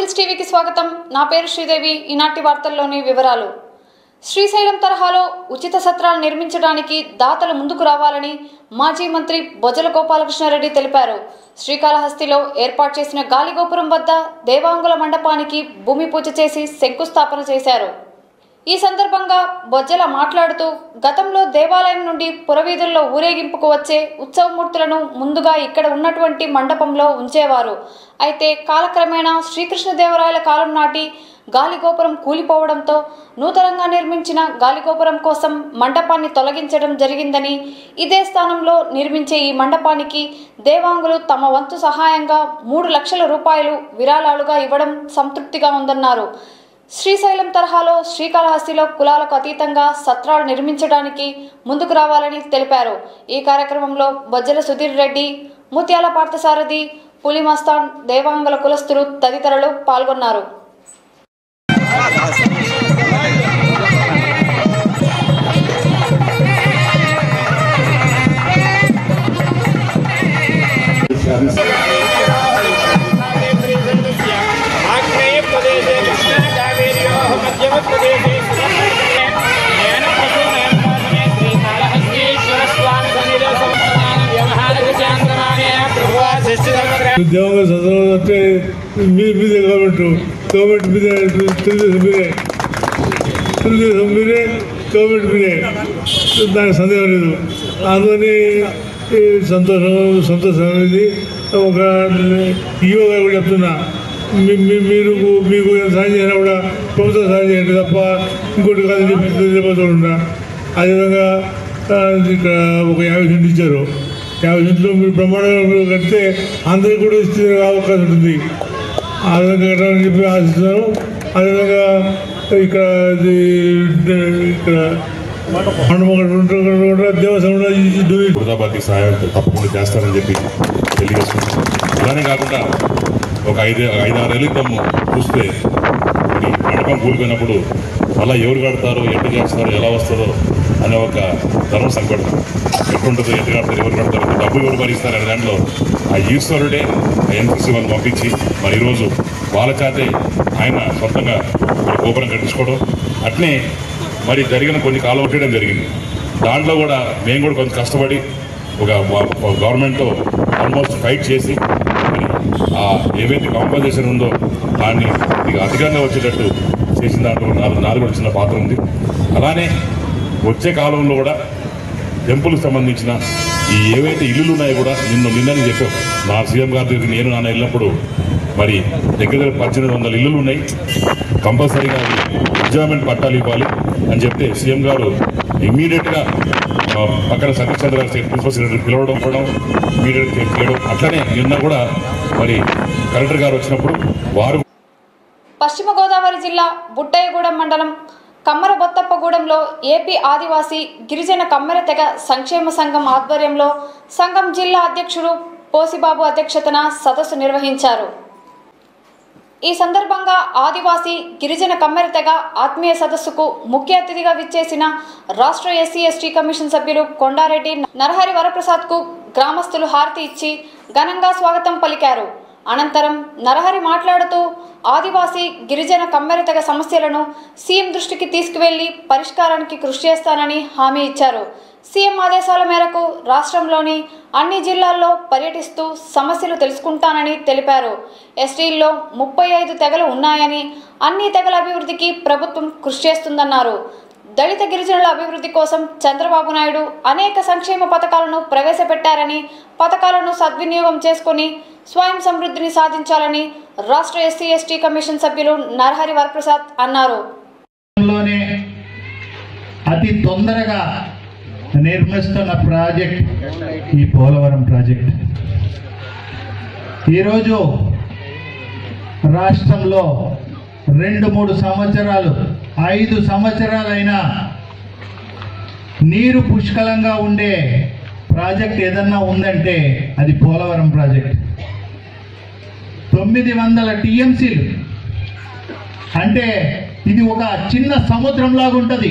Hills టీవీకి స్వాగతం నా పేరు శ్రీదేవి ఈనాటి వార్తల్లోని వివరాలు శ్రీశైలం తరహాలో ఉచిత సత్రాలు నిర్మించడానికి దాతలు ముందుకు రావాలని మాజీ మంత్రి బొజ్జల గోపాలకృష్ణారెడ్డి తెలిపారు శ్రీకాళహస్తిలో ఏర్పాటు చేసిన గాలిగోపురం వద్ద దేవాంగుల మండపానికి భూమి పూజ చేసి శంకుస్థాపన చేశారు ఈ సందర్భంగా బొజ్జల మాట్లాడుతూ గతంలో దేవాలయం నుండి పురవీధుల్లో ఊరేగింపుకు వచ్చే ఉత్సవమూర్తులను ముందుగా ఇక్కడ ఉన్నటువంటి మండపంలో ఉంచేవారు అయితే కాలక్రమేణా శ్రీకృష్ణదేవరాయల కాలం నాటి గాలిగోపురం కూలిపోవడంతో నూతనంగా నిర్మించిన గాలిగోపురం కోసం మండపాన్ని తొలగించడం జరిగిందని ఇదే స్థానంలో నిర్మించే ఈ మండపానికి దేవాంగులు తమ వంతు సహాయంగా మూడు లక్షల రూపాయలు విరాళాలుగా ఇవ్వడం సంతృప్తిగా ఉందన్నారు శ్రీశైలం తరహాలో శ్రీకాళహస్తిలో కులాలకు అతీతంగా సత్రాలు నిర్మించడానికి ముందుకు రావాలని తెలిపారు ఈ కార్యక్రమంలో బొజ్జల సుధీర్ రెడ్డి ముత్యాల పార్థసారథి పులి మస్తాన్ దేవాంగుల కులస్తులు తదితరులు పాల్గొన్నారు आग्नेयप्रदेशे कृष्णाकावेर्योः मध्यमप्रदेशे ज्ञानप्रसूनयन्तासने श्रीकालहस्तीश्वरस्वामिसन्निधसंस्थानव्यवहारगजान्तराणे प्रभुवासिष्ठितमग्र ఉద్యోగం చదవాలంటే మీరు మీదే గవర్నమెంట్ గవర్నమెంట్ మీదే తెలుగుదేశం మీదే తెలుగుదేశం మీదే గవర్నమెంట్ మీదే దానికి సందేహం లేదు అందుకని ఈ సంతోషం సంతోషం అనేది ఒక ఈవో గారు కూడా చెప్తున్నా మీ- మీ- మీరు మీకు ఎంత సాయం చేసినా కూడా ప్రభుత్వం సాయం చేయండి తప్ప ఇంకోటి కాదని చెప్పి తెలియపోతున్నా అదేవిధంగా ఆ, ఇక్కడ ఒక యాభై సెంట్లు ఇచ్చారు యాభై సెంట్లు మీరు బ్రహ్మాండంగా మీరు కడితే అందరికీ కూడా ఇస్తే అవకాశం ఉంటుంది ఆ విధంగా కట్టాలని చెప్పి ఆశిస్తున్నాను అదేవిధంగా ఇక్కడ ఇది ఇక్కడ మండపం కూడా దేవస్థానం వృధాబాద్కి సహాయం తప్పకుండా చేస్తారని చెప్పి తెలియజేస్తున్నాం అలానే కాకుండా ఒక ఐదు ఐదారేళ్ళ క్రితం చూస్తే ఈ మండపం కూలిపోయినప్పుడు మళ్ళీ ఎవరు కడతారో ఎట్లా చేస్తారో ఎలా వస్తారో అనే ఒక ధర్మ సంకటం ఎట్లుంటుందో ఎట్లా కడతారు ఎవరు కడతారు డబ్బు ఎవరు భరిస్తారు అనే దాంట్లో ఆ ఈశ్వరుడే ఆ ఎన్సీసీ వాళ్ళని పంపించి మరి ఈరోజు వాళ్ళ చేతే ఆయన సొంతంగా మరి గోపురం కట్టించుకోవడం అట్నే మరి జరిగిన కొన్ని కాలం చేయడం జరిగింది దాంట్లో కూడా మేము కూడా కొంచెం కష్టపడి ఒక గవర్నమెంట్తో ఆల్మోస్ట్ ఫైట్ చేసి మరి ఆ ఏవైతే కాంపన్సేషన్ ఉందో దాన్ని ఇక అధికంగా వచ్చేటట్టు చేసిన దాంట్లో నాలుగు నాలుగు కూడా చిన్న పాత్ర ఉంది అలానే వచ్చే కాలంలో కూడా టెంపుల్కి సంబంధించిన ఈ ఏవైతే ఇల్లులు ఉన్నాయో కూడా నిన్న నిన్ననే చెప్పాం నా సీఎం గారి దగ్గరికి నేను నాన్న వెళ్ళినప్పుడు మరి దగ్గర దగ్గర పద్దెనిమిది వందల ఇల్లులు ఉన్నాయి కంపల్సరీగా అవి ఎంజాయ్మెంట్ పట్టాలు ఇవ్వాలి అని చెప్తే సీఎం గారు ఇమ్మీడియట్గా ఆ, పక్కన సతీశ్చంద్ర ప్రిన్సిపల్ సెక్రటరీ పిలవడం కూడా ఇమీడియట్ చేయడం అట్లనే నిన్న కూడా మరి కలెక్టర్ గారు వచ్చినప్పుడు వారు పశ్చిమ గోదావరి జిల్లా బుట్టయ్యగూడెం మండలం కమ్మర బొత్తప్పగూడెంలో ఏపీ ఆదివాసీ గిరిజన కమ్మెర తెగ సంక్షేమ సంఘం ఆధ్వర్యంలో సంఘం జిల్లా అధ్యక్షుడు పోసిబాబు అధ్యక్షతన సదస్సు నిర్వహించారు ఈ సందర్భంగా ఆదివాసీ గిరిజన కమ్మెర తెగ ఆత్మీయ సదస్సుకు ముఖ్య అతిథిగా విచ్చేసిన రాష్ట్ర ఎస్సీ ఎస్టీ కమిషన్ సభ్యులు కొండారెడ్డి నరహరి వరప్రసాద్కు గ్రామస్తులు హారతి ఇచ్చి ఘనంగా స్వాగతం పలికారు అనంతరం నరహరి మాట్లాడుతూ ఆదివాసీ గిరిజన కమ్మెర తెగ సమస్యలను సీఎం దృష్టికి తీసుకువెళ్లి పరిష్కారానికి కృషి చేస్తానని హామీ ఇచ్చారు సీఎం ఆదేశాల మేరకు రాష్ట్రంలోని అన్ని జిల్లాల్లో పర్యటిస్తూ సమస్యలు తెలుసుకుంటానని తెలిపారు ఎస్టీల్లో ముప్పై ఐదు తెగలు ఉన్నాయని అన్ని తెగల అభివృద్ధికి ప్రభుత్వం కృషి చేస్తుందన్నారు దళిత గిరిజనుల అభివృద్ధి కోసం చంద్రబాబు నాయుడు అనేక సంక్షేమ పథకాలను ప్రవేశపెట్టారని పథకాలను సద్వినియోగం చేసుకుని స్వయం సమృద్ధిని సాధించాలని రాష్ట్ర ఎస్సీ ఎస్టీ కమిషన్ సభ్యులు నరహరి వరప్రసాద్ అన్నారు లోనే అతి తొందరగా నిర్మిస్తున్న ప్రాజెక్ట్ ఈ పోలవరం ప్రాజెక్ట్ ఈరోజు రాష్ట్రంలో రెండు మూడు సంవత్సరాలు ఐదు సంవత్సరాలైనా నీరు పుష్కలంగా ఉండే ప్రాజెక్ట్ ఏదన్నా ఉందంటే అది పోలవరం ప్రాజెక్ట్ తొమ్మిది వందల టీఎంసీలు అంటే ఇది ఒక చిన్న సముద్రంలాగా ఉంటుంది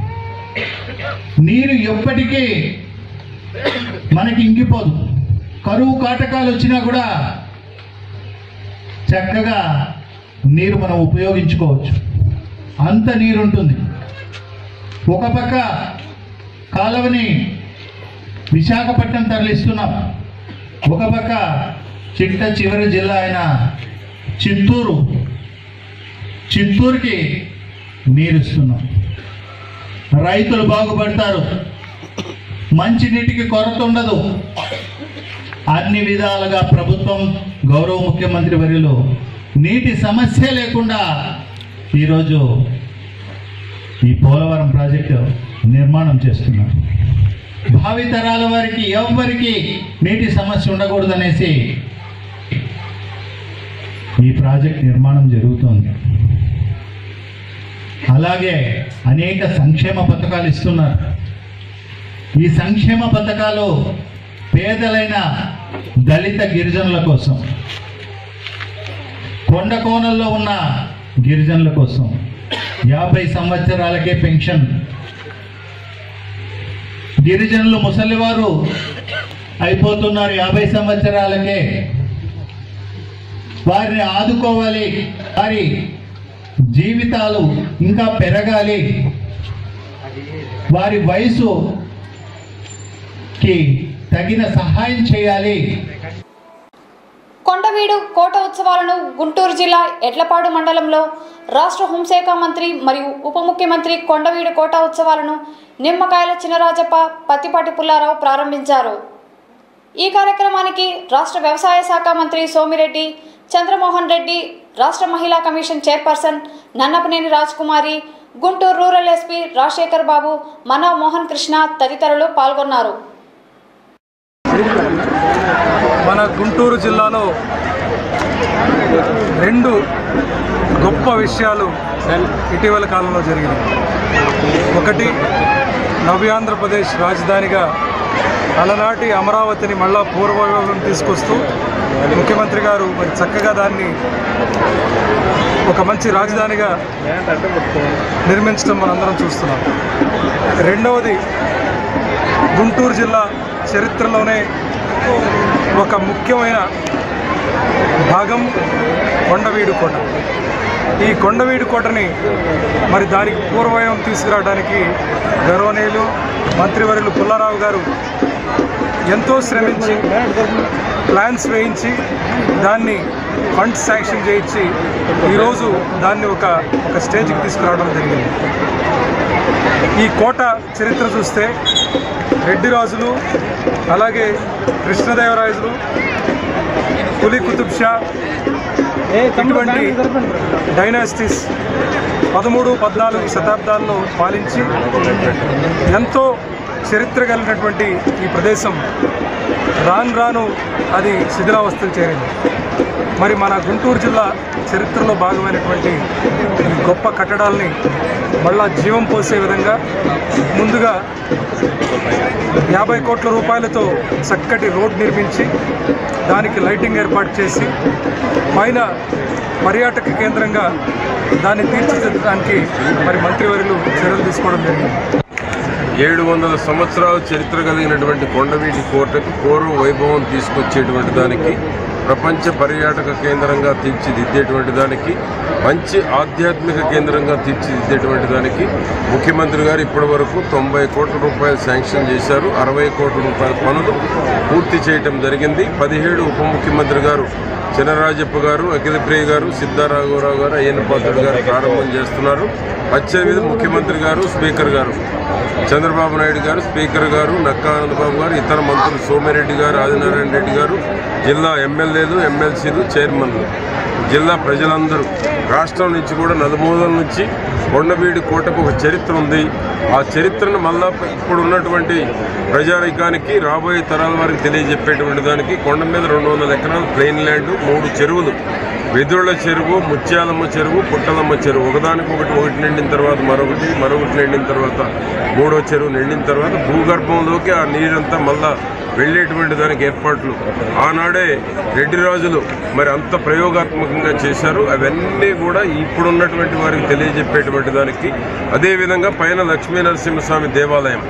నీరు ఎప్పటికీ మనకి ఇంకిపోదు కరువు కాటకాలు వచ్చినా కూడా చక్కగా నీరు మనం ఉపయోగించుకోవచ్చు అంత నీరు ఉంటుంది ఒక పక్క కాలువని విశాఖపట్నం తరలిస్తున్నాం ఒక పక్క చిట్ట చివరి జిల్లా అయిన చిత్తూరు చిత్తూరుకి నీరు ఇస్తున్నాం రైతులు బాగుపడతారు మంచినీటికి కొరత ఉండదు అన్ని విధాలుగా ప్రభుత్వం గౌరవ ముఖ్యమంత్రి వర్యులు నీటి సమస్య లేకుండా ఈరోజు ఈ పోలవరం ప్రాజెక్టు నిర్మాణం చేస్తున్నారు భావి తరాల వారికి ఎవ్వరికి నీటి సమస్య ఉండకూడదనేసి ఈ ప్రాజెక్ట్ నిర్మాణం జరుగుతోంది అలాగే అనేక సంక్షేమ పథకాలు ఇస్తున్నారు ఈ సంక్షేమ పథకాలు పేదలైన దళిత గిరిజనుల కోసం కొండ కోణంలో ఉన్న గిరిజనుల కోసం యాభై సంవత్సరాలకే పెన్షన్ గిరిజనులు ముసలివారు అయిపోతున్నారు యాభై సంవత్సరాలకే వారిని ఆదుకోవాలి వారి జీవితాలు ఇంకా పెరగాలి వారి వయసుకి తగిన సహాయం చేయాలి కొండవీడు కోట ఉత్సవాలను గుంటూరు జిల్లా ఎడ్లపాడు మండలంలో రాష్ట్ర హోంశాఖ మంత్రి మరియు ఉప ముఖ్యమంత్రి కొండవీడు కోట ఉత్సవాలను నిమ్మకాయల చినరాజప్ప పత్తిపాటి పుల్లారావు ప్రారంభించారు ఈ కార్యక్రమానికి రాష్ట్ర వ్యవసాయ శాఖ మంత్రి సోమిరెడ్డి చంద్రమోహన్ రెడ్డి రాష్ట్ర మహిళా commission chairperson Nannapaneni Rajkumari Guntur rural SP Rajasekhar Babu Manoj Mohan Krishna తదితరులు పాల్గొన్నారు మన గుంటూరు జిల్లాలో రెండు గొప్ప విషయాలు ఇటీవల కాలంలో జరిగినాయి ఒకటి నవ్యాంధ్రప్రదేశ్ రాజధానిగా అలనాటి అమరావతిని మళ్ళా పూర్వవైభవం తీసుకొస్తూ ముఖ్యమంత్రి గారు మరి చక్కగా దాన్ని ఒక మంచి రాజధానిగా నిర్మించడం మనందరం చూస్తున్నాం రెండవది గుంటూరు జిల్లా చరిత్రలోనే ఒక ముఖ్యమైన భాగం కొండవీడు కోట ఈ కొండవీడు కోటని మరి దానికి పూర్వయం తీసుకురావడానికి గౌరవనీయులు మంత్రివర్యులు పుల్లారావు గారు ఎంతో శ్రమించి ప్లాన్స్ వేయించి దాన్ని ఫండ్స్ శాంక్షన్ చేయించి ఈరోజు దాన్ని ఒక ఒక స్టేజ్కి తీసుకురావడం జరిగింది ఈ కోట చరిత్ర చూస్తే రెడ్డి రాజులు అలాగే కృష్ణదేవరాయలు పులి కుతుబ్ షా ఇటువంటి డైనాసిటీస్ పదమూడు పద్నాలుగు శతాబ్దాల్లో పాలించి ఎంతో చరిత్ర కలిగినటువంటి ఈ ప్రదేశం రాను రాను అది శిథిలావస్థలు చేరింది మరి మన గుంటూరు జిల్లా చరిత్రలో భాగమైనటువంటి ఈ గొప్ప కట్టడాల్ని మళ్ళా జీవం పోసే విధంగా ముందుగా యాభై కోట్ల రూపాయలతో చక్కటి రోడ్ నిర్మించి దానికి లైటింగ్ ఏర్పాటు చేసి పైన పర్యాటక కేంద్రంగా దాన్ని తీర్చిదిద్దడానికి మరి మంత్రివర్యులు చర్యలు తీసుకోవడం జరిగింది ఏడు వందల సంవత్సరాల చరిత్ర కలిగినటువంటి కొండవీటి కోటకు పూర్వ వైభవం తీసుకొచ్చేటువంటి దానికి ప్రపంచ పర్యాటక కేంద్రంగా తీర్చిదిద్దేటువంటి దానికి మంచి ఆధ్యాత్మిక కేంద్రంగా తీర్చిదిద్దేటువంటి దానికి ముఖ్యమంత్రి గారు ఇప్పటి వరకు తొంభై కోట్ల రూపాయలు శాంక్షన్ చేశారు అరవై కోట్ల రూపాయల పనులు పూర్తి చేయటం జరిగింది పదిహేడు ఉప ముఖ్యమంత్రి గారు చినరాజప్ప గారు అఖిలప్రియ గారు సిద్ధారాఘవరావు గారు అయ్యన్న పాత్రుడు గారు ప్రారంభం చేస్తున్నారు వచ్చే మీద ముఖ్యమంత్రి గారు స్పీకర్ గారు చంద్రబాబు నాయుడు గారు స్పీకర్ గారు నక్కా ఆనందబాబు గారు ఇతర మంత్రులు సోమిరెడ్డి గారు ఆదినారాయణ రెడ్డి గారు జిల్లా ఎమ్మెల్యేలు ఎమ్మెల్సీలు చైర్మన్లు జిల్లా ప్రజలందరూ రాష్ట్రం నుంచి కూడా నలుమూలల నుంచి కొండవీడి కోటకు ఒక చరిత్ర ఉంది ఆ చరిత్రను మళ్ళా ఇప్పుడు ఉన్నటువంటి ప్రజానికానికి రాబోయే తరాల వారికి తెలియజెప్పేటువంటి దానికి కొండ మీద రెండు వందల ఎకరాలు ప్లెయిన్ ల్యాండ్ మూడు చెరువులు వెదురుల చెరువు ముత్యాలమ్మ చెరువు పుట్టలమ్మ చెరువు ఒకదానికొకటి ఒకటి నిండిన తర్వాత మరొకటి మరొకటి నిండిన తర్వాత మూడో చెరువు నిండిన తర్వాత భూగర్భంలోకి ఆ నీరంతా మళ్ళా వెళ్ళేటువంటి దానికి ఏర్పాట్లు ఆనాడే రెడ్డి రాజులు మరి అంత ప్రయోగాత్మకంగా చేశారు అవన్నీ కూడా ఇప్పుడున్నటువంటి వారికి తెలియజెప్పేటువంటి దానికి అదేవిధంగా పైన లక్ష్మీ నరసింహస్వామి దేవాలయం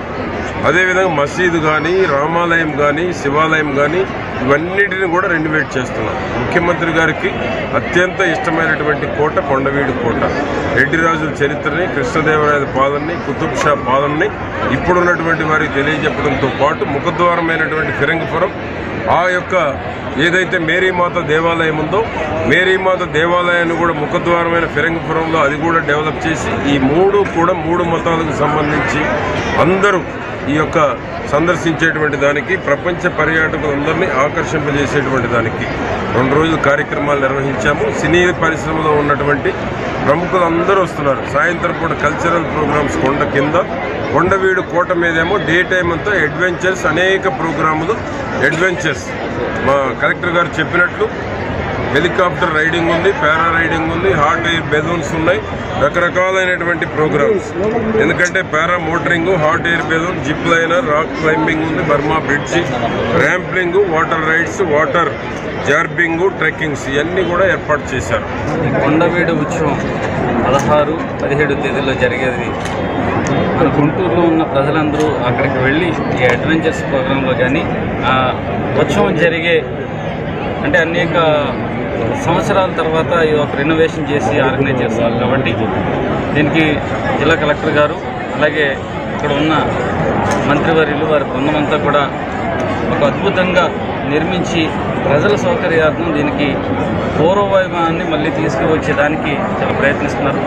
అదేవిధంగా మసీదు కానీ రామాలయం కానీ శివాలయం కానీ ఇవన్నిటిని కూడా రెన్యువేట్ చేస్తున్నాం ముఖ్యమంత్రి గారికి అత్యంత ఇష్టమైనటువంటి కోట కొండవీడు కోట రెడ్డి రాజుల చరిత్రని కృష్ణదేవరాయల పాలనని కుతుబ్ షా పాలనని ఇప్పుడున్నటువంటి వారికి తెలియజెప్పడంతో పాటు ముఖద్వారమైనటువంటి ఫిరంగిపురం ఆ యొక్క ఏదైతే మేరీమాత దేవాలయం ఉందో మేరీమాత దేవాలయాన్ని కూడా ముఖద్వారమైన ఫిరంగిపురంలో అది కూడా డెవలప్ చేసి ఈ మూడు కూడా మూడు మతాలకు సంబంధించి అందరూ ఈ యొక్క సందర్శించేటువంటి దానికి ప్రపంచ పర్యాటకులందరినీ ఆకర్షింపజేసేటువంటి దానికి రెండు రోజులు కార్యక్రమాలు నిర్వహించాము సినీ పరిశ్రమలో ఉన్నటువంటి ప్రముఖులందరూ వస్తున్నారు సాయంత్రం పూట కల్చరల్ ప్రోగ్రామ్స్ కొండ కింద కొండవీడు కోట మీదేమో డే టైం అంతా అడ్వెంచర్స్ అనేక ప్రోగ్రాములు అడ్వెంచర్స్ మా కలెక్టర్ గారు చెప్పినట్లు హెలికాప్టర్ రైడింగ్ ఉంది పారా రైడింగ్ ఉంది హాట్ ఎయిర్ బెలూన్స్ ఉన్నాయి రకరకాలైనటువంటి ప్రోగ్రామ్స్ ఎందుకంటే para motoring hot air balloon zip liner rock climbing ఉంది Burma bridge rappelling water rides water zorbing trekkings ఇవన్నీ కూడా ఏర్పాటు చేశారు ఈ కొండవీడు ఉత్సవం పదహారు పదిహేడు తేదీల్లో జరిగేది మన గుంటూరులో ఉన్న ప్రజలందరూ అక్కడికి వెళ్ళి ఈ అడ్వెంచర్స్ ప్రోగ్రాంలో కానీ ఆ ఉత్సవం జరిగే అంటే అనేక సంవత్సరాల తర్వాత ఇది ఒక రెనోవేషన్ చేసి ఆర్గనైజ్ చేస్తున్నారు కాబట్టి దీనికి జిల్లా కలెక్టర్ గారు అలాగే ఇక్కడ ఉన్న మంత్రివర్యులు వారి బృందం అంతా కూడా ఒక అద్భుతంగా నిర్మించి ప్రజల సౌకర్యార్థం దీనికి పూర్వవైభవాన్ని మళ్ళీ తీసుకువచ్చేదానికి చాలా ప్రయత్నిస్తున్నారు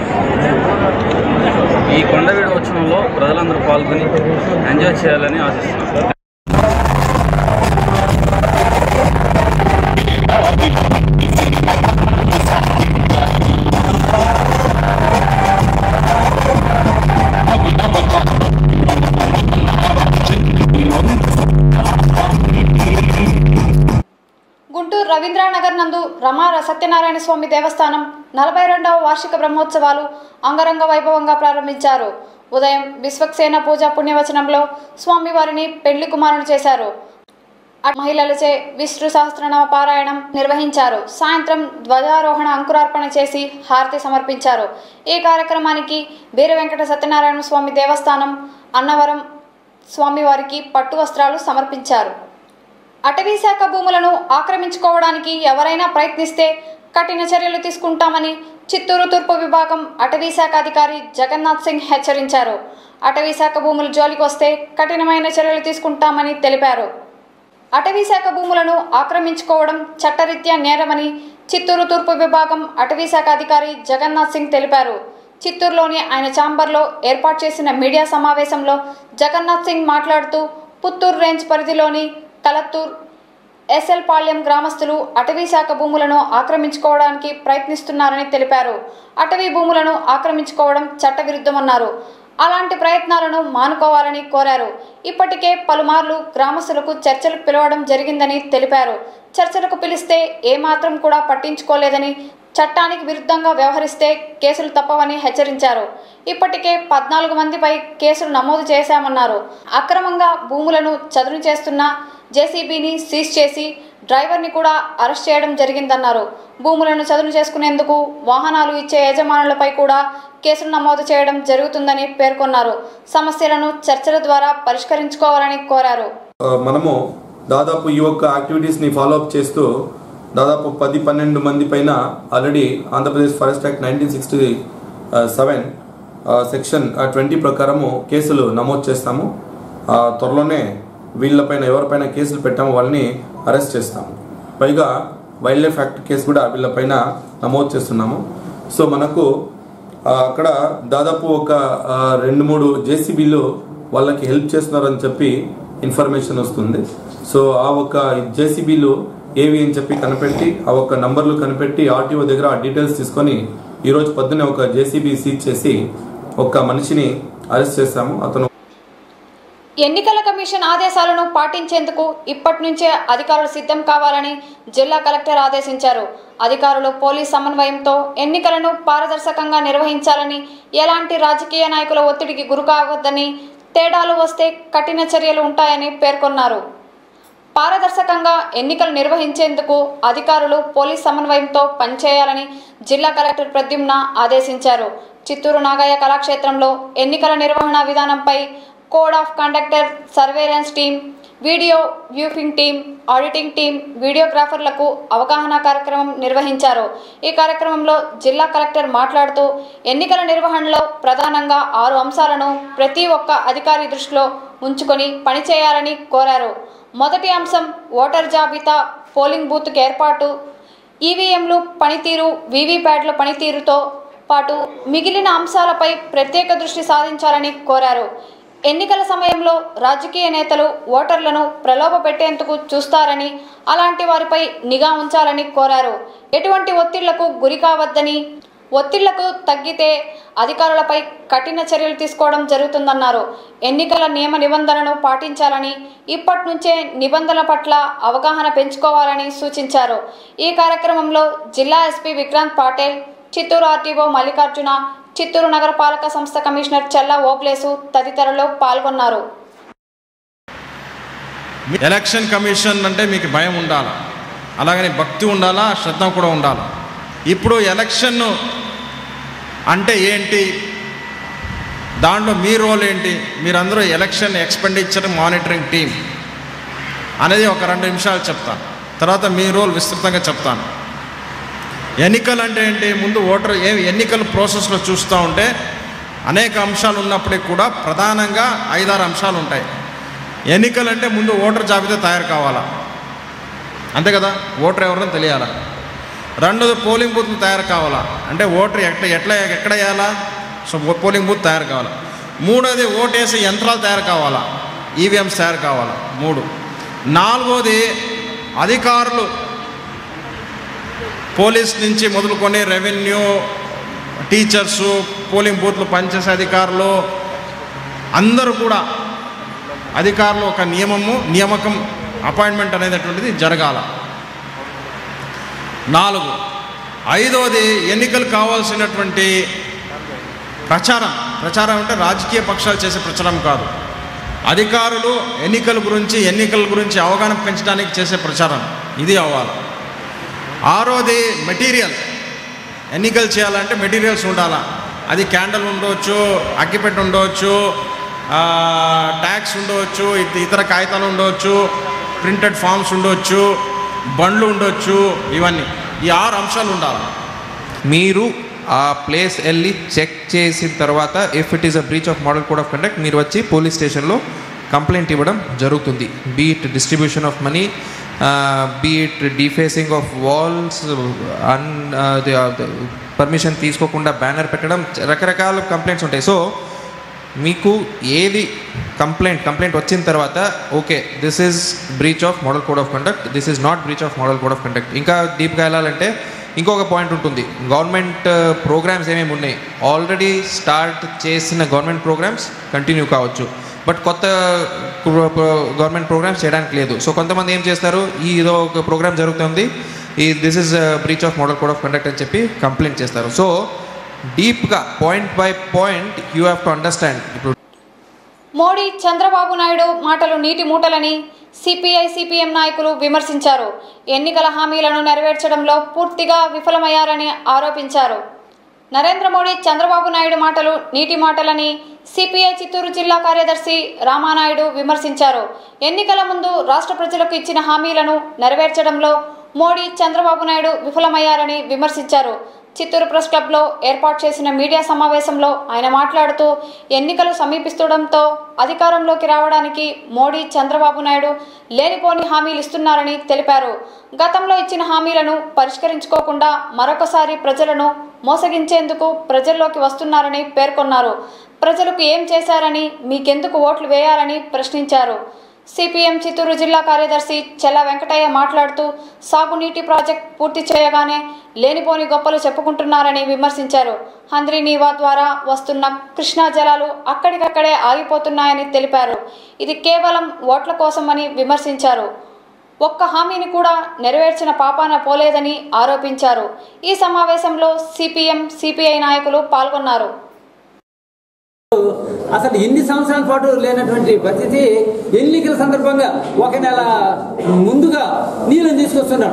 ఈ కొండవీడు ఉత్సవంలో ప్రజలందరూ పాల్గొని ఎంజాయ్ చేయాలని ఆశిస్తున్నాను గుంటూరు రవీంద్రనగర్ నందు రమా సత్యనారాయణ స్వామి దేవస్థానం నలభై రెండవ వార్షిక బ్రహ్మోత్సవాలు అంగరంగ వైభవంగా ప్రారంభించారు ఉదయం విశ్వక్సేన పూజ పుణ్యవచనంలో స్వామివారిని పెళ్లి కుమారుని చేశారు అటు మహిళలచే విష్ణు సహస్రనామ పారాయణం నిర్వహించారు సాయంత్రం ధ్వజారోహణ అంకురార్పణ చేసి హారతి సమర్పించారు ఈ కార్యక్రమానికి వీర వెంకట సత్యనారాయణ స్వామి దేవస్థానం అన్నవరం స్వామివారికి పట్టు వస్త్రాలు సమర్పించారు అటవీ శాఖ భూములను ఆక్రమించుకోవడానికి ఎవరైనా ప్రయత్నిస్తే కఠిన చర్యలు తీసుకుంటామని చిత్తూరు తూర్పు విభాగం అటవీ శాఖ అధికారి జగన్నాథ్ సింగ్ హెచ్చరించారు అటవీ శాఖ భూములు జోలికి వస్తే కఠినమైన చర్యలు తీసుకుంటామని తెలిపారు అటవీ శాఖ భూములను ఆక్రమించుకోవడం చట్టరీత్యా నేరమని చిత్తూరు తూర్పు విభాగం అటవీ శాఖ అధికారి జగన్నాథ్ సింగ్ తెలిపారు చిత్తూరులోని ఆయన ఛాంబర్లో ఏర్పాటు చేసిన మీడియా సమావేశంలో జగన్నాథ్ సింగ్ మాట్లాడుతూ పుత్తూరు రేంజ్ పరిధిలోని కలత్తూర్ ఎస్ఎల్ పాళ్యం గ్రామస్తులు అటవీ శాఖ భూములను ఆక్రమించుకోవడానికి ప్రయత్నిస్తున్నారని తెలిపారు అటవీ భూములను ఆక్రమించుకోవడం చట్టవిరుద్ధమన్నారు అలాంటి ప్రయత్నాలను మానుకోవాలని కోరారు ఇప్పటికే పలుమార్లు గ్రామస్తులకు చర్చలకు పిలవడం జరిగిందని తెలిపారు చర్చలకు పిలిస్తే ఏమాత్రం కూడా పట్టించుకోలేదని చట్టానికి విరుద్ధంగా వ్యవహరిస్తే కేసులు తప్పవని హెచ్చరించారు ఇప్పటికే పద్నాలుగు మందిపై కేసులు నమోదు చేశామన్నారు అక్రమంగా భూములను చదును చేస్తున్న జేసీబీని సీజ్ చేసి డ్రైవర్ని కూడా అరెస్ట్ చేయడం జరిగిందన్నారు భూములను చదును చేసుకునేందుకు వాహనాలు ఇచ్చే యజమానులపై కూడా కేసులు నమోదు చేయడం జరుగుతుందని పేర్కొన్నారు సమస్యలను చర్చల ద్వారా పరిష్కరించుకోవాలని కోరారు ఆ, మనము దాదాపు ఈ యొక్క యాక్టివిటీస్ని ఫాలో అప్ చేస్తూ దాదాపు పది పన్నెండు మంది పైన already Andhra Pradesh forest act nineteen sixty seven section twenty ప్రకారము కేసులు నమోదు చేస్తాము ఆ, త్వరలోనే వీళ్ళపైన ఎవరిపైన కేసులు పెట్టామో వాళ్ళని అరెస్ట్ చేస్తాము పైగా వైల్డ్ లైఫ్ యాక్ట్ కేసు కూడా వీళ్ళపైన నమోదు చేస్తున్నాము సో మనకు ఆ, అక్కడ దాదాపు ఒక ఆ, రెండు మూడు జేసీబీలు వాళ్ళకి హెల్ప్ చేస్తున్నారని చెప్పి ఇన్ఫర్మేషన్ వస్తుంది సో ఆ ఒక జేసీబీలు ఏవి అని చెప్పి కనిపెట్టి ఆ ఒక నంబర్లు కనిపెట్టి ఆర్టీఓ దగ్గర ఆ డీటెయిల్స్ తీసుకొని ఈ రోజు పొద్దున్నే ఒక జేసీబీ సీజ్ చేసి ఒక మనిషిని అరెస్ట్ చేశాము అతను ఎన్నికల కమిషన్ ఆదేశాలను పాటించేందుకు ఇప్పటి నుంచే అధికారులు సిద్ధం కావాలని జిల్లా కలెక్టర్ ఆదేశించారు అధికారులు పోలీస్ సమన్వయంతో ఎన్నికలను పారదర్శకంగా నిర్వహించాలని ఎలాంటి రాజకీయ నాయకుల ఒత్తిడికి గురికావద్దని తేడాలు వస్తే కఠిన చర్యలు ఉంటాయని పేర్కొన్నారు పారదర్శకంగా ఎన్నికలు నిర్వహించేందుకు అధికారులు పోలీస్ సమన్వయంతో పనిచేయాలని జిల్లా కలెక్టర్ ప్రద్యుమ్న ఆదేశించారు చిత్తూరు నాగయ్య కళాక్షేత్రంలో ఎన్నికల నిర్వహణ విధానంపై code of conductor surveillance team video viewing team auditing team వీడియోగ్రాఫర్లకు అవగాహన కార్యక్రమం నిర్వహించారు ఈ కార్యక్రమంలో జిల్లా కలెక్టర్ మాట్లాడుతూ ఎన్నికల నిర్వహణలో ప్రధానంగా ఆరు అంశాలను ప్రతి ఒక్క అధికారి దృష్టిలో ఉంచుకొని పనిచేయాలని కోరారు మొదటి అంశం ఓటర్ జాబితా పోలింగ్ బూత్కి ఏర్పాటు ఈవీఎంలు పనితీరు వీవీప్యాట్ల పనితీరుతో పాటు మిగిలిన అంశాలపై ప్రత్యేక దృష్టి సాధించాలని కోరారు ఎన్నికల సమయంలో రాజకీయ నేతలు ఓటర్లను ప్రలోభ పెట్టేందుకు చూస్తారని అలాంటి వారిపై నిఘా ఉంచాలని కోరారు ఎటువంటి ఒత్తిళ్లకు గురి కావద్దని ఒత్తిళ్లకు తగ్గితే అధికారులపై కఠిన చర్యలు తీసుకోవడం జరుగుతుందన్నారు ఎన్నికల నియమ నిబంధనలను పాటించాలని ఇప్పటి నుంచే నిబంధనల పట్ల అవగాహన పెంచుకోవాలని సూచించారు ఈ కార్యక్రమంలో జిల్లా ఎస్పీ విక్రాంత్ పాటేల్ చిత్తూరు ఆర్టీఓ మల్లికార్జున చిత్తూరు నగరపాలక సంస్థ కమిషనర్ చల్లా ఓబ్లేసు తదితరులు పాల్గొన్నారు ఎలక్షన్ కమిషన్ అంటే మీకు భయం ఉండాలి అలాగని భక్తి ఉండాలా శ్రద్ధ కూడా ఉండాలి ఇప్పుడు ఎలక్షన్ అంటే ఏంటి దాంట్లో మీ రోల్ ఏంటి మీరందరూ ఎలక్షన్ ఎక్స్పెండిచర్ మానిటరింగ్ టీం అనేది ఒక రెండు నిమిషాలు చెప్తాను తర్వాత మీ రోల్ విస్తృతంగా చెప్తాను ఎన్నికలు అంటే ఏంటి ముందు ఓటర్ ఏ ఎన్నికల ప్రాసెస్లో చూస్తూ ఉంటే అనేక అంశాలు ఉన్నప్పటికీ కూడా ప్రధానంగా ఐదారు అంశాలు ఉంటాయి ఎన్నికలు అంటే ముందు ఓటర్ జాబితా తయారు కావాలా అంతే కదా ఓటర్ ఎవరని తెలియాలా రెండోది పోలింగ్ బూత్లు తయారు కావాలా అంటే ఓటర్ ఎట్లా ఎట్లా ఎక్కడ వేయాలా సో పోలింగ్ బూత్ తయారు కావాలా మూడోది ఓటేసే యంత్రాలు తయారు కావాలా ఈవీఎంస్ తయారు కావాలా మూడు నాలుగోది అధికారులు పోలీస్ నుంచి మొదలుకొని రెవెన్యూ టీచర్సు పోలింగ్ బూత్లు పనిచేసే అధికారులు అందరూ కూడా అధికారులు ఒక నియమము నియామకం అపాయింట్మెంట్ అనేటటువంటిది జరగాల నాలుగు ఐదవది ఎన్నికలు కావాల్సినటువంటి ప్రచారం ప్రచారం అంటే రాజకీయ పక్షాలు చేసే ప్రచారం కాదు అధికారులు ఎన్నికల గురించి ఎన్నికల గురించి అవగాహన పెంచడానికి చేసే ప్రచారం ఇది అవ్వాలి ఆరోది మెటీరియల్ ఎన్నికలు చేయాలంటే మెటీరియల్స్ ఉండాలా అది క్యాండిల్ ఉండవచ్చు అగ్గిపెట్టి ఉండవచ్చు ట్యాక్స్ ఉండవచ్చు ఇత- ఇతర కాగితాలు ఉండవచ్చు ప్రింటెడ్ ఫామ్స్ ఉండవచ్చు బండ్లు ఉండొచ్చు ఇవన్నీ ఈ ఆరు అంశాలు ఉండాలి మీరు ఆ ప్లేస్ వెళ్ళి చెక్ చేసిన తర్వాత if it is a breach of model code of conduct మీరు వచ్చి పోలీస్ స్టేషన్లో కంప్లైంట్ ఇవ్వడం జరుగుతుంది be it distribution of money be it defacing of walls un permission తీసుకోకుండా బ్యానర్ పెట్టడం రకరకాల కంప్లైంట్స్ ఉంటాయి సో మీకు ఏది కంప్లైంట్ కంప్లైంట్ వచ్చిన తర్వాత okay this is breach of model code of conduct this is not breach of model code of conduct ఇంకా డీప్గా వెళ్ళాలంటే ఇంకొక పాయింట్ ఉంటుంది గవర్నమెంట్ ప్రోగ్రామ్స్ ఏమేమి ఉన్నాయి ఆల్రెడీ స్టార్ట్ చేసిన గవర్నమెంట్ ప్రోగ్రామ్స్ కంటిన్యూ కావచ్చు బట్ కొత్త గవర్నమెంట్ ప్రోగ్రామ్స్ చేయడానికి లేదు సో కొంతమంది ఏం చేస్తారు ఈ ఏదో ఒక ప్రోగ్రామ్ జరుగుతుంది ఈ this is breach of model code of conduct అని చెప్పి కంప్లైంట్ చేస్తారు సో డీప్గా point by point you have to understand ఇప్పుడు మోడీ చంద్రబాబు నాయుడు మాటలు నీటి మూటలని సిపిఐ సిపిఎం నాయకులు విమర్శించారు ఎన్నికల హామీలను నెరవేర్చడంలో పూర్తిగా విఫలమయ్యారని ఆరోపించారు నరేంద్ర మోడీ చంద్రబాబు నాయుడు మాటలు నీటి మాటలని సిపిఐ చిత్తూరు జిల్లా కార్యదర్శి రామానాయుడు విమర్శించారు ఎన్నికల ముందు రాష్ట్ర ప్రజలకు ఇచ్చిన హామీలను నెరవేర్చడంలో మోడీ చంద్రబాబు నాయుడు విఫలమయ్యారని విమర్శించారు చిత్తూరు ప్రెస్ క్లబ్లో ఏర్పాటు చేసిన మీడియా సమావేశంలో ఆయన మాట్లాడుతూ ఎన్నికలు సమీపిస్తుండటంతో అధికారంలోకి రావడానికి మోడీ చంద్రబాబు నాయుడు లేనిపోని హామీలు ఇస్తున్నారని తెలిపారు గతంలో ఇచ్చిన హామీలను పరిష్కరించుకోకుండా మరొకసారి ప్రజలను మోసగించేందుకు ప్రజల్లోకి వస్తున్నారని పేర్కొన్నారు ప్రజలకు ఏం చేశారని మీకెందుకు ఓట్లు వేయాలని ప్రశ్నించారు సిపిఎం చిత్తూరు జిల్లా కార్యదర్శి చెల్ల వెంకటయ్య మాట్లాడుతూ సాగునీటి ప్రాజెక్ట్ పూర్తి చేయగానే లేనిపోని గొప్పలు చెప్పుకుంటున్నారని విమర్శించారు హంద్రీ నీవా ద్వారా వస్తున్న కృష్ణా జలాలు అక్కడికక్కడే ఆగిపోతున్నాయని తెలిపారు ఇది కేవలం ఓట్ల కోసమని విమర్శించారు ఒక్క హామీని కూడా నెరవేర్చిన పాపాన పోలేదని ఆరోపించారు ఈ సమావేశంలో సిపిఎం సిపిఐ నాయకులు పాల్గొన్నారు అసలు ఎన్ని సంవత్సరాల పాటు లేనటువంటి పరిస్థితి ఎన్నికల సందర్భంగా ఒక నెల ముందుగా నీళ్ళని తీసుకొస్తున్నాడు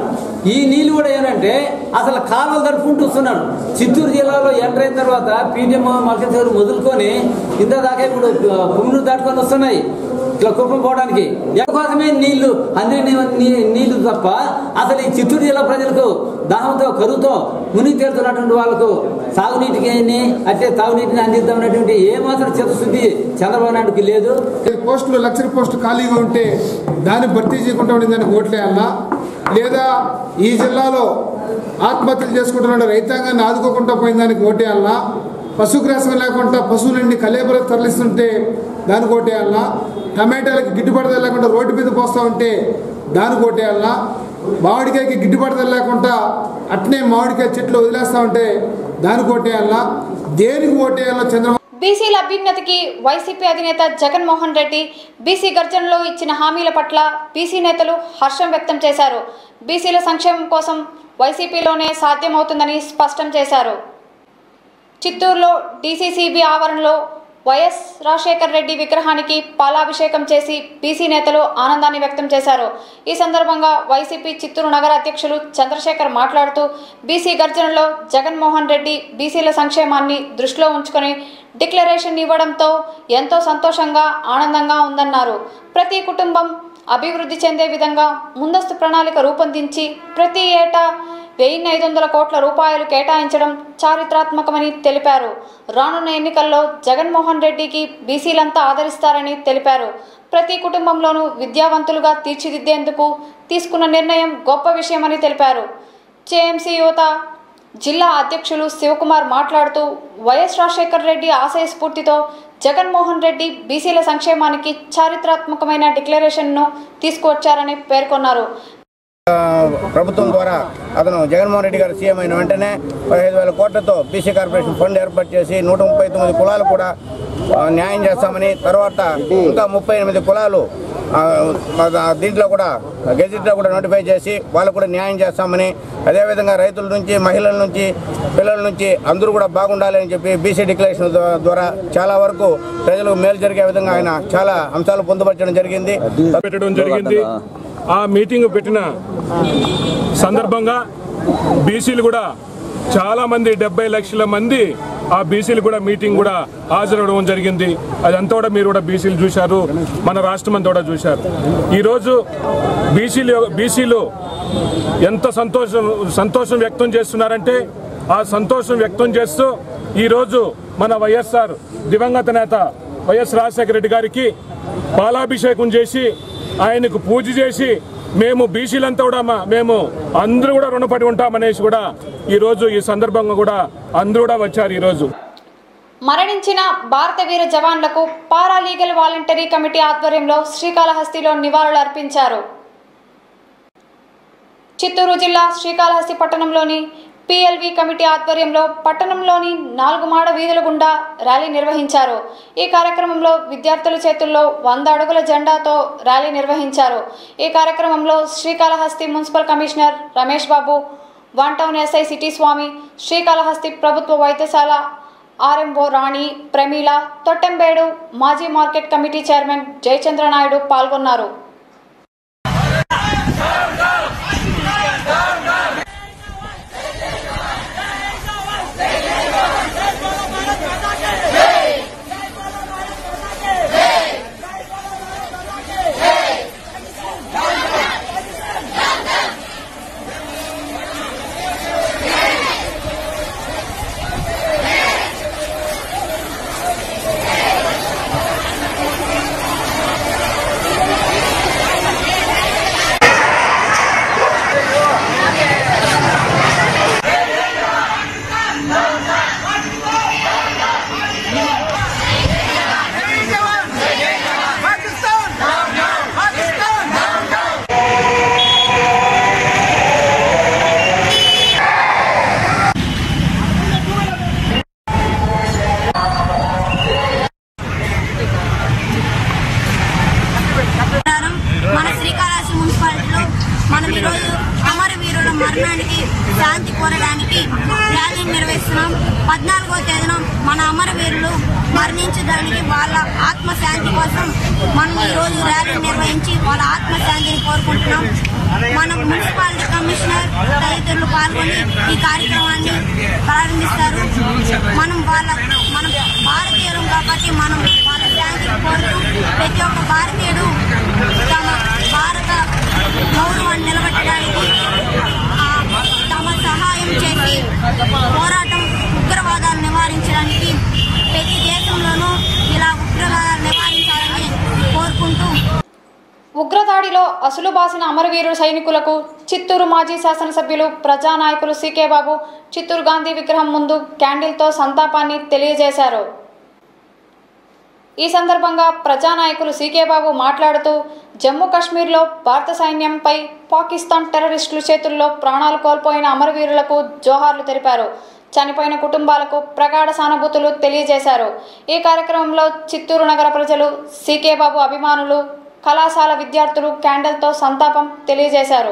ఈ నీళ్లు కూడా ఏంటంటే అసలు కాలువలు తడుపుకుంటూ వస్తున్నారు చిత్తూరు జిల్లాలో ఎంటర్ అయిన తర్వాత పీడిఎం మల్కేశ్వర్ మొదలుకొని ఇంత దాకా ఇప్పుడు భూములు దాటుకొని వస్తున్నాయి ఇట్లా కుప్పం పోవడానికి కోసమే నీళ్లు అందిన నీ- నీళ్లు తప్ప అసలు ఈ చిత్తూరు జిల్లా ప్రజలకు దాహంతో కరువుతో మునిగి తేలుతున్నటువంటి వాళ్ళకు సాగునీటికి అంటే తాగునీటిని అందిద్దామనేటువంటి ఏమాత్రం చిత్తశుద్ధి చంద్రబాబు నాయుడుకి లేదు పోస్టులు లక్షల పోస్టు ఖాళీగా ఉంటే దాన్ని భర్తీ చేయకుండా ఉండే దానికి ఓట్లేయాలా లేదా ఈ జిల్లాలో ఆత్మహత్యలు చేసుకుంటున్న రైతాంగాన్ని ఆదుకోకుండా పోయిన దానికి ఓటేయాలనా పశుగ్రాసం లేకుండా పశువులన్నీ కలేబరకు తరలిస్తుంటే దానికి ఓటేయాలనా టమాటాలకి గిట్టుబాటు ధర లేకుండా రోడ్డు మీద పోస్తా ఉంటే దానికి ఓటేయాలనా మామిడికాయకి గిట్టుబాటు ధర లేకుండా అట్నే మామిడికాయ చెట్లు వదిలేస్తా ఉంటే దానికి ఓటేయాలనా దేనికి ఓటేయాలో చంద్రబాబు బీసీల అభ్యున్నతికి వైసీపీ అధినేత జగన్మోహన్ రెడ్డి బీసీ గర్జనలో ఇచ్చిన హామీల పట్ల బీసీ నేతలు హర్షం వ్యక్తం చేశారు బీసీల సంక్షేమం కోసం వైసీపీలోనే సాధ్యమవుతుందని స్పష్టం చేశారు చిత్తూరులో డీసీసీబీ ఆవరణలో వైఎస్ రాజశేఖర్ రెడ్డి విగ్రహానికి పాలాభిషేకం చేసి బీసీ నేతలు ఆనందాన్ని వ్యక్తం చేశారు ఈ సందర్భంగా వైసీపీ చిత్తూరు నగర అధ్యక్షులు చంద్రశేఖర్ మాట్లాడుతూ బీసీ గర్జనలో జగన్మోహన్ రెడ్డి బీసీల సంక్షేమాన్ని దృష్టిలో ఉంచుకొని డిక్లరేషన్ ఇవ్వడంతో ఎంతో సంతోషంగా ఆనందంగా ఉందన్నారు ప్రతి కుటుంబం అభివృద్ధి చెందే విధంగా ముందస్తు ప్రణాళిక రూపొందించి ప్రతి ఏటా వెయ్యి ఐదు వందల కోట్ల రూపాయలు కేటాయించడం చారిత్రాత్మకమని తెలిపారు రానున్న ఎన్నికల్లో జగన్మోహన్ రెడ్డికి బీసీలంతా ఆదరిస్తారని తెలిపారు ప్రతి కుటుంబంలోనూ విద్యావంతులుగా తీర్చిదిద్దేందుకు తీసుకున్న నిర్ణయం గొప్ప విషయమని తెలిపారు జేఎంసీ యువత జిల్లా అధ్యక్షులు శివకుమార్ మాట్లాడుతూ వైఎస్ రాజశేఖర్ రెడ్డి ఆశయ స్ఫూర్తితో జగన్మోహన్ రెడ్డి బీసీల సంక్షేమానికి చారిత్రాత్మకమైన డిక్లరేషన్ను తీసుకువచ్చారని పేర్కొన్నారు ప్రభుత్వం ద్వారా అతను జగన్మోహన్ రెడ్డి గారు సీఎం అయిన వెంటనే పదహైదు వేల కోట్లతో బీసీ కార్పొరేషన్ ఫండ్ ఏర్పాటు చేసి నూట ముప్పై తొమ్మిది కులాలు కూడా ఆ, న్యాయం చేస్తామని తర్వాత ఇంకా ముప్పై ఎనిమిది కులాలు ఆ, ఆ, దీంట్లో కూడా గెజిట్లో కూడా నోటిఫై చేసి వాళ్ళకు కూడా న్యాయం చేస్తామని అదేవిధంగా రైతుల నుంచి మహిళల నుంచి పిల్లల నుంచి అందరూ కూడా బాగుండాలి అని చెప్పి బీసీ డిక్లరేషన్ ద్వా- ద్వారా చాలా వరకు ప్రజలకు మేలు జరిగే విధంగా ఆయన చాలా అంశాలు పొందుపరచడం జరిగింది పెట్టడం జరిగింది ఆ మీటింగ్ పెట్టిన సందర్భంగా బీసీలు కూడా చాలా మంది డెబ్బై లక్షల మంది ఆ బీసీలు కూడా మీటింగ్ కూడా హాజరవడం జరిగింది అదంతా కూడా మీరు కూడా బీసీలు చూశారు మన రాష్ట్రం అంతా కూడా చూశారు ఈరోజు బీసీలు బీసీలు ఎంత సంతోషం సంతోషం వ్యక్తం చేస్తున్నారంటే ఆ సంతోషం వ్యక్తం చేస్తూ ఈరోజు మన వైఎస్ఆర్ దివంగత నేత వైఎస్ రాజశేఖర రెడ్డి గారికి పాలాభిషేకం చేసి ఆయనకు పూజ చేసి మేము బీసీలంతా కూడా మా- మేము అందరూ కూడా రుణపడి ఉంటామనేసి కూడా ఈరోజు ఈ సందర్భంగా కూడా అందరూ కూడా వచ్చారు ఈరోజు మరణించిన భారత వీర జవాన్లకు పారా లీగల్ వాలంటరీ కమిటీ ఆధ్వర్యంలో శ్రీకాళహస్తిలో నివాళులు అర్పించారు చిత్తూరు జిల్లా శ్రీకాళహస్తి పట్టణంలోని పిఎల్వి కమిటీ ఆధ్వర్యంలో పట్టణంలోని నాలుగు మాడ వీధుల గుండా ర్యాలీ నిర్వహించారు ఈ కార్యక్రమంలో విద్యార్థుల చేతుల్లో వంద అడుగుల జెండాతో ర్యాలీ నిర్వహించారు ఈ కార్యక్రమంలో Srikalahasti municipal commissioner Ramesh Babu one town SI సిటీ స్వామి శ్రీకాళహస్తి ప్రభుత్వ వైద్యశాల ఆర్ఎంఓ రాణి ప్రమీల తొట్టెంబేడు మాజీ market committee chairman Jayachandra Naidu పాల్గొన్నారు Hey! వాళ్ళకి వాళ్ళ ఆత్మశాంతి కోసం మనం ఈ రోజు ర్యాలీ నిర్వహించి వాళ్ళ ఆత్మశాంతిని కోరుకుంటున్నాం మనం మున్సిపాలిటీ కమిషనర్ తదితరులు పాల్గొని ఈ కార్యక్రమాన్ని ప్రారంభిస్తారు మనం వాళ్ళ మనం భారతీయులం కాబట్టి మనం వాళ్ళ శాంతి కోరుతూ ప్రతి ఒక్క భారతీయుడు తమ భారత గౌరవాన్ని నిలబెట్టడానికి ఆ, తమ సహాయం చేసి పోరాటం ఉగ్రవాదాన్ని నివారించడానికి ప్రతి దేశంలోనూ ఇలా ఉగ్రవాదాలు నివారించాలని కోరుకుంటూ ఉగ్రదాడిలో అసులు బాసిన అమరవీరుడు సైనికులకు చిత్తూరు మాజీ శాసనసభ్యులు ప్రజానాయకులు సీకే బాబు చిత్తూరు గాంధీ విగ్రహం ముందు క్యాండిల్తో సంతాపాన్ని తెలియజేశారు ఈ సందర్భంగా ప్రజానాయకులు సీకే బాబు మాట్లాడుతూ జమ్మూ కాశ్మీర్లో భారత సైన్యంపై పాకిస్తాన్ టెర్రరిస్టుల చేతుల్లో ప్రాణాలు కోల్పోయిన అమరవీరులకు జోహార్లు తెలిపారు చనిపోయిన కుటుంబాలకు ప్రగాఢ సానుభూతులు తెలియజేశారు ఈ కార్యక్రమంలో చిత్తూరు నగర ప్రజలు సీకే బాబు అభిమానులు కళాశాల విద్యార్థులు క్యాండిల్తో సంతాపం తెలియజేశారు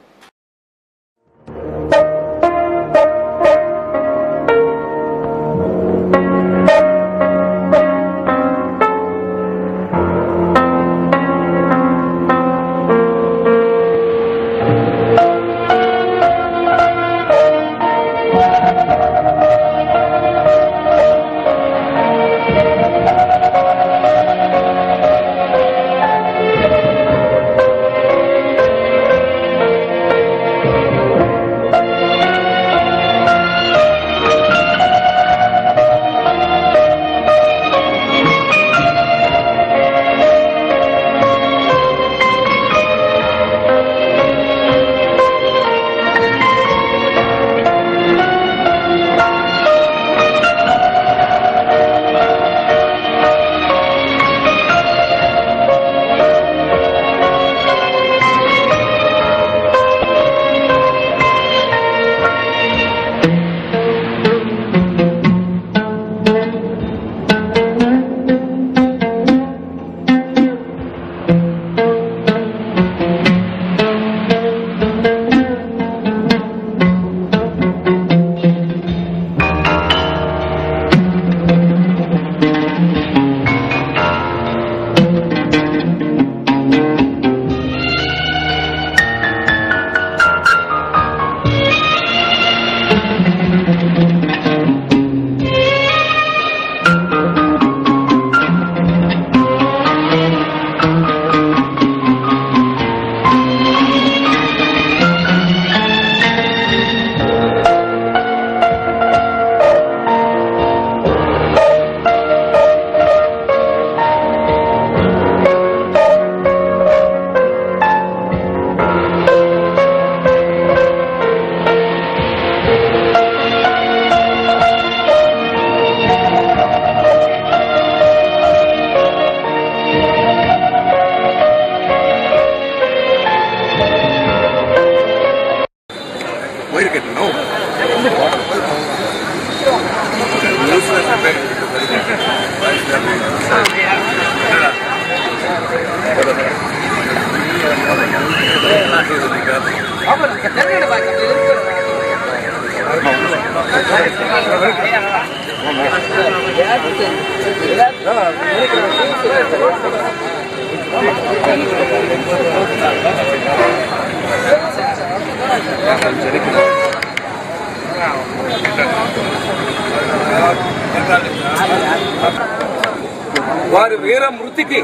వారి వీర మృతికి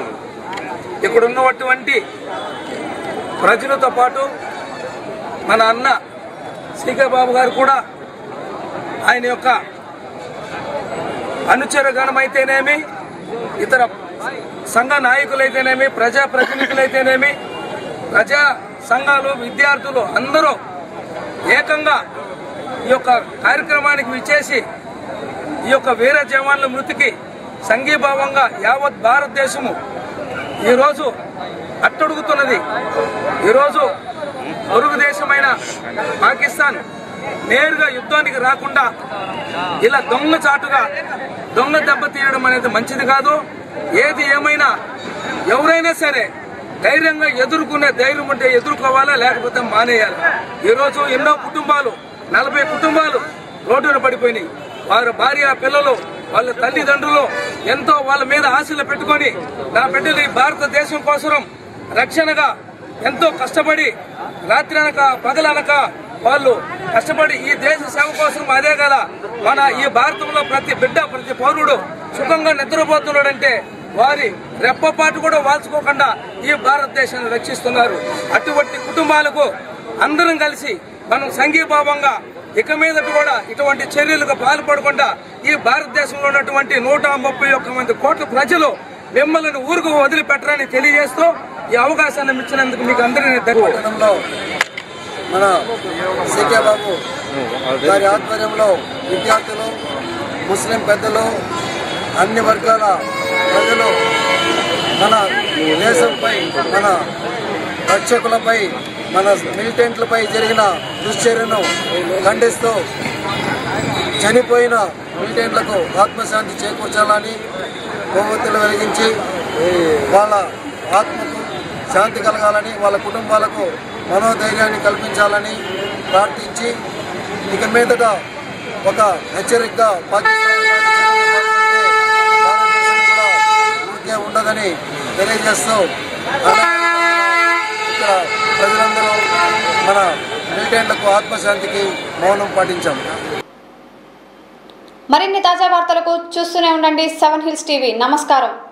ఇక్కడ ఉన్నటువంటి ప్రజలతో పాటు మన అన్న సీకే బాబు గారు కూడా ఆయన యొక్క అనుచరగణమైతేనేమి ఇతర సంఘ నాయకులైతేనేమి ప్రజా ప్రతినిధులైతేనేమి ప్రజా సంఘాలు విద్యార్థులు అందరూ ఏకంగా ఈ యొక్క కార్యక్రమానికి విచ్చేసి ఈ యొక్క వీర జవాన్ల మృతికి సంఘీభావంగా యావత్ భారతదేశము ఈరోజు అట్టడుగుతున్నది ఈరోజు పొరుగు దేశమైన పాకిస్తాన్ నేరుగా యుద్ధానికి రాకుండా ఇలా దొంగ చాటుగా దొంగ దెబ్బ తీయడం అనేది మంచిది కాదు ఏది ఏమైనా ఎవరైనా సరే ధైర్యంగా ఎదుర్కొనే ధైర్యం ఉంటే ఎదుర్కోవాలా లేకపోతే మానేయాలి ఈరోజు ఎన్నో కుటుంబాలు నలభై కుటుంబాలు రోడ్డున పడిపోయినాయి వారి భార్య పిల్లలు వాళ్ళ తల్లిదండ్రులు ఎంతో వాళ్ళ మీద ఆశలు పెట్టుకొని నా బిడ్డలు ఈ భారతదేశం కోసం రక్షణగా ఎంతో కష్టపడి రాత్రి అనక పగలనక వాళ్ళు కష్టపడి ఈ దేశ సేవ కోసం అదే కదా మన ఈ భారతంలో ప్రతి బిడ్డ ప్రతి పౌరుడు సుఖంగా నిద్రపోతున్నాడంటే వారి రెప్పపాటు కూడా వాల్చుకోకుండా ఈ భారతదేశాన్ని రక్షిస్తున్నారు అటువంటి కుటుంబాలకు అందరం కలిసి మనం సంఘీభావంగా ఇక మీదట కూడా ఇటువంటి చర్యలకు పాల్పడకుండా ఈ భారతదేశంలో ఉన్నటువంటి నూట ముప్పై ఒక్క మంది కోట్ల ప్రజలు మిమ్మల్ని ఊరుకు వదిలిపెట్టరని తెలియజేస్తూ ఈ అవకాశాన్ని ఇచ్చినందుకు మీకు అందరినీ ధన్యవాదాలు మన సీకే బాబు గారి ఆధ్వర్యంలో విద్యార్థులు ముస్లిం పెద్దలు అన్ని వర్గాల ప్రజలు మన దేశంపై మన రక్షకులపై మన మిలిటెంట్లపై జరిగిన దుశ్చర్యను ఖండిస్తూ చనిపోయిన మిలిటెంట్లకు ఆత్మశాంతి చేకూర్చాలని కొవ్వొత్తులు వెలిగించి వాళ్ళ ఆత్మకు శాంతి కలగాలని వాళ్ళ కుటుంబాలకు మనోధైర్యాన్ని కల్పించాలని ప్రార్థించి ఇక మీదట ఒక హెచ్చరికగా పాకిస్తాన్ ఊరికే ఉండదని తెలియజేస్తూ అలాగే ఇక్కడ ప్రజలందరూ మన మిలిటెంట్లకు ఆత్మశాంతికి మౌనం పాటించాం మరిన్ని తాజా వార్తలకు చూస్తూనే ఉండండి సెవెన్ హిల్స్ టీవీ నమస్కారం